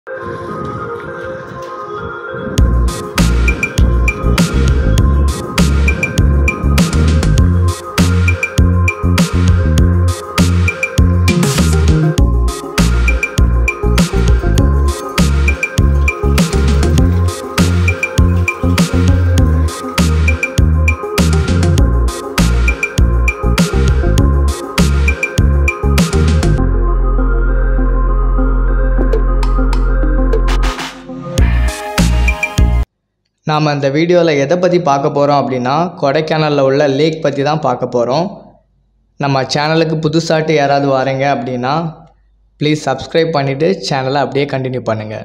நாம் இந்த வீடியோவில் எதை பற்றி பார்க்க போகிறோம் அப்படின்னா கொடைக்கானலில் உள்ள லேக் பற்றி தான் பார்க்க போகிறோம் நம்ம சேனலுக்கு புதுசாட்டு யாராவது வரீங்க அப்படின்னா ப்ளீஸ் சப்ஸ்கிரைப் பண்ணிவிட்டு சேனலை அப்படியே கண்டினியூ பண்ணுங்கள்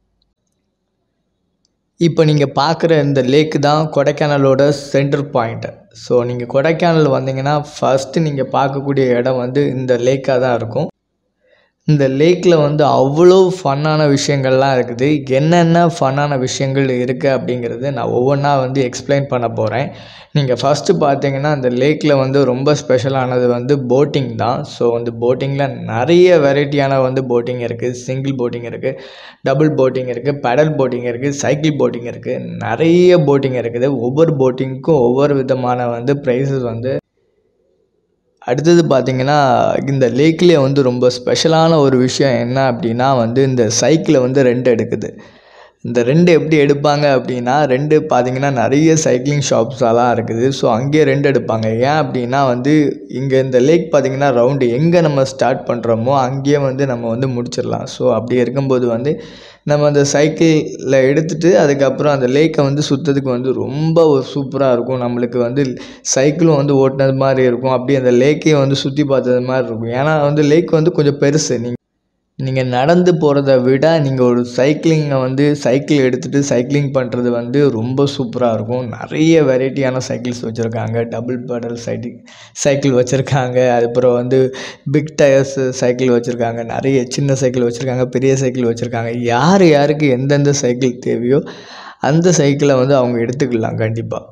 இப்போ நீங்கள் பார்க்குற இந்த லேக்கு தான் கொடைக்கானலோட சென்டர் பாயிண்ட் ஸோ நீங்கள் கொடைக்கானல் வந்தீங்கன்னா ஃபஸ்ட்டு நீங்கள் பார்க்கக்கூடிய இடம் வந்து இந்த லேக்காக தான் இருக்கும் இந்த லேக்கில் வந்து அவ்வளோ ஃபன்னான விஷயங்கள்லாம் இருக்குது என்னென்ன ஃபன்னான விஷயங்கள் இருக்குது அப்படிங்கிறது நான் ஒவ்வொன்றா வந்து எக்ஸ்பிளைன் பண்ண போகிறேன் நீங்கள் ஃபஸ்ட்டு பார்த்தீங்கன்னா இந்த லேக்கில் வந்து ரொம்ப ஸ்பெஷலானது வந்து போட்டிங் தான் ஸோ வந்து போட்டிங்கில் நிறைய வெரைட்டியான வந்து போட்டிங் இருக்குது சிங்கிள் போட்டிங் இருக்குது டபுள் போட்டிங் இருக்குது பெடல் போட்டிங் இருக்குது சைக்கிள் போட்டிங் இருக்குது நிறைய போட்டிங் இருக்குது ஒவ்வொரு போட்டிங்க்கும் ஒவ்வொரு விதமான வந்து ப்ரைஸஸ் வந்து அடுத்தது பார்த்திங்கன்னா இந்த லேக்லேயே வந்து ரொம்ப ஸ்பெஷலான ஒரு விஷயம் என்ன அப்படின்னா வந்து இந்த சைக்கிளை வந்து ரெண்டு எடுக்குது இந்த ரெண்டு எப்படி எடுப்பாங்க அப்படின்னா ரெண்டு பார்த்திங்கன்னா நிறைய சைக்கிளிங் ஷாப்ஸெல்லாம் இருக்குது ஸோ அங்கேயே ரெண்டு எடுப்பாங்க ஏன் அப்படின்னா வந்து இங்கே இந்த லேக் பார்த்திங்கன்னா ரவுண்டு எங்கே நம்ம ஸ்டார்ட் பண்ணுறோமோ அங்கேயே வந்து நம்ம வந்து முடிச்சிடலாம் ஸோ அப்படி இருக்கும்போது வந்து நம்ம அந்த சைக்கிளில் எடுத்துகிட்டு அதுக்கப்புறம் அந்த லேக்கை வந்து சுற்றுறதுக்கு வந்து ரொம்ப ஒரு சூப்பராக இருக்கும் நம்மளுக்கு வந்து சைக்கிளும் வந்து ஓட்டினது மாதிரி இருக்கும் அப்படியே அந்த லேக்கையும் வந்து சுற்றி பார்த்தது மாதிரி இருக்கும் ஏன்னா வந்து லேக் வந்து கொஞ்சம் பெருசு நீங்கள் நீங்கள் நடந்து போகிறத விட நீங்கள் ஒரு சைக்கிளிங்கை வந்து சைக்கிள் எடுத்துகிட்டு சைக்கிளிங் பண்ணுறது வந்து ரொம்ப சூப்பராக இருக்கும் நிறைய வெரைட்டியான சைக்கிள்ஸ் வச்சுருக்காங்க டபுள் பெடல் சைக்கிள் சைக்கிள் வச்சுருக்காங்க அதுக்கப்புறம் வந்து பிக் டயர்ஸ் சைக்கிள் வச்சுருக்காங்க நிறைய சின்ன சைக்கிள் வச்சுருக்காங்க பெரிய சைக்கிள் வச்சுருக்காங்க யார் யாருக்கு எந்தெந்த சைக்கிள் தேவையோ அந்த சைக்கிளை வந்து அவங்க எடுத்துக்கலாம் கண்டிப்பாக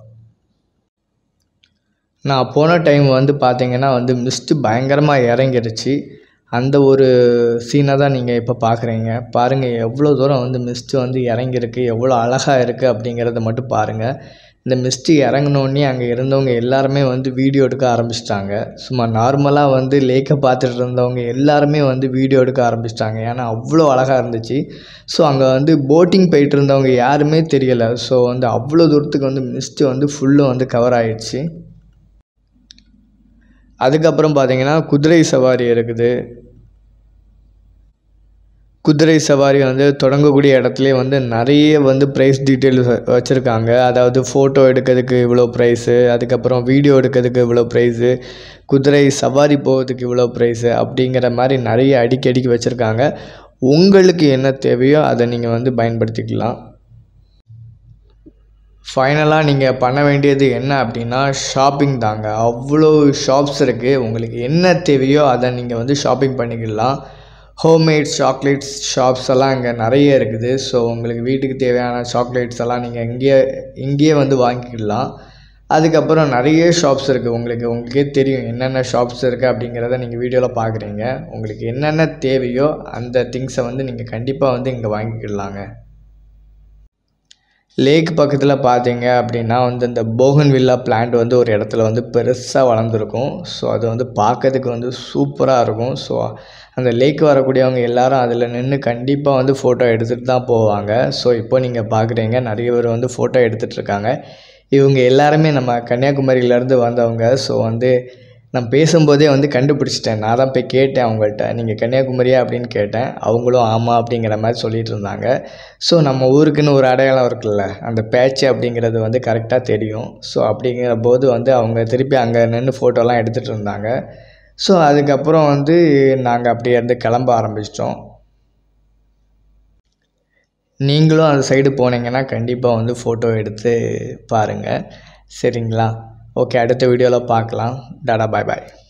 நான் போன டைம் வந்து பார்த்தீங்கன்னா வந்து மிஸ்ட்டு பயங்கரமாக இறங்கிருச்சு அந்த ஒரு சீனை தான் நீங்கள் இப்போ பார்க்குறீங்க பாருங்கள் எவ்வளோ தூரம் வந்து மிஸ்ட்டு வந்து இறங்கிருக்கு எவ்வளோ அழகாக இருக்குது அப்படிங்கிறத மட்டும் பாருங்கள் இந்த மிஸ்ட்டு இறங்கினோடனே அங்கே இருந்தவங்க எல்லாருமே வந்து வீடியோ எடுக்க ஆரம்பிச்சிட்டாங்க சும்மா நார்மலாக வந்து லேக்கை பார்த்துட்டு இருந்தவங்க எல்லாருமே வந்து வீடியோ எடுக்க ஆரம்பிச்சிட்டாங்க ஏன்னா அவ்வளோ அழகாக இருந்துச்சு ஸோ அங்கே வந்து போட்டிங் போயிட்டு இருந்தவங்க யாருமே தெரியலை ஸோ வந்து அவ்வளோ தூரத்துக்கு வந்து மிஸ்ட்டு வந்து ஃபுல்லும் வந்து கவர் ஆயிடுச்சு அதுக்கப்புறம் பார்த்தீங்கன்னா குதிரை சவாரி இருக்குது குதிரை சவாரி வந்து தொடங்கக்கூடிய இடத்துலையே வந்து நிறைய வந்து ப்ரைஸ் டீட்டெயில்ஸ் வச்சுருக்காங்க அதாவது ஃபோட்டோ எடுக்கிறதுக்கு இவ்வளோ ப்ரைஸு அதுக்கப்புறம் வீடியோ எடுக்கிறதுக்கு இவ்வளோ ப்ரைஸு குதிரை சவாரி போகிறதுக்கு இவ்வளோ ப்ரைஸு அப்படிங்கிற மாதிரி நிறைய அடிக்கடிக்கு வச்சுருக்காங்க உங்களுக்கு என்ன தேவையோ அதை நீங்கள் வந்து பயன்படுத்திக்கலாம் ஃபைனலாக நீங்கள் பண்ண வேண்டியது என்ன அப்படின்னா ஷாப்பிங் தாங்க அவ்வளோ ஷாப்ஸ் இருக்குது உங்களுக்கு என்ன தேவையோ அதை நீங்கள் வந்து ஷாப்பிங் பண்ணிக்கலாம் ஹோம்மேட் சாக்லேட்ஸ் ஷாப்ஸ் எல்லாம் இங்கே நிறைய இருக்குது ஸோ உங்களுக்கு வீட்டுக்கு தேவையான சாக்லேட்ஸ் எல்லாம் நீங்கள் இங்கேயே இங்கேயே வந்து வாங்கிக்கலாம் அதுக்கப்புறம் நிறைய ஷாப்ஸ் இருக்குது உங்களுக்கு உங்களுக்கே தெரியும் என்னென்ன ஷாப்ஸ் இருக்குது அப்படிங்கிறத நீங்கள் வீடியோவில் பார்க்குறீங்க உங்களுக்கு என்னென்ன தேவையோ அந்த திங்ஸை வந்து நீங்கள் கண்டிப்பாக வந்து இங்கே வாங்கிக்கலாங்க லேக் பக்கத்தில் பார்த்தீங்க அப்படின்னா வந்து இந்த போகன் வில்லா பிளான்ட் வந்து ஒரு இடத்துல வந்து பெருசாக வளர்ந்துருக்கும் ஸோ அது வந்து பார்க்கறதுக்கு வந்து சூப்பராக இருக்கும் ஸோ அந்த லேக் வரக்கூடியவங்க எல்லாரும் அதில் நின்று கண்டிப்பாக வந்து ஃபோட்டோ எடுத்துகிட்டு தான் போவாங்க ஸோ இப்போ நீங்கள் பார்க்குறீங்க நிறைய பேர் வந்து ஃபோட்டோ எடுத்துகிட்டு இருக்காங்க இவங்க எல்லாருமே நம்ம கன்னியாகுமரியிலேருந்து வந்தவங்க ஸோ வந்து நான் பேசும்போதே வந்து கண்டுபிடிச்சிட்டேன் நான் தான் போய் கேட்டேன் அவங்கள்ட்ட நீங்கள் கன்னியாகுமரியா அப்படின்னு கேட்டேன் அவங்களும் ஆமாம் அப்படிங்கிற மாதிரி சொல்லிட்டு இருந்தாங்க ஸோ நம்ம ஊருக்குன்னு ஒரு அடையாளம் இருக்குல்ல அந்த பேட்ச் அப்படிங்கிறது வந்து கரெக்டாக தெரியும் ஸோ அப்படிங்கிற போது வந்து அவங்க திருப்பி அங்கே நின்று ஃபோட்டோலாம் எடுத்துகிட்டு இருந்தாங்க ஸோ அதுக்கப்புறம் வந்து நாங்கள் அப்படியே இருந்து கிளம்ப ஆரம்பிச்சிட்டோம் நீங்களும் அந்த சைடு போனீங்கன்னா கண்டிப்பாக வந்து ஃபோட்டோ எடுத்து பாருங்கள் சரிங்களா ஓகே அடுத்த வீடியோவில் பார்க்கலாம் டாடா பாய் பாய்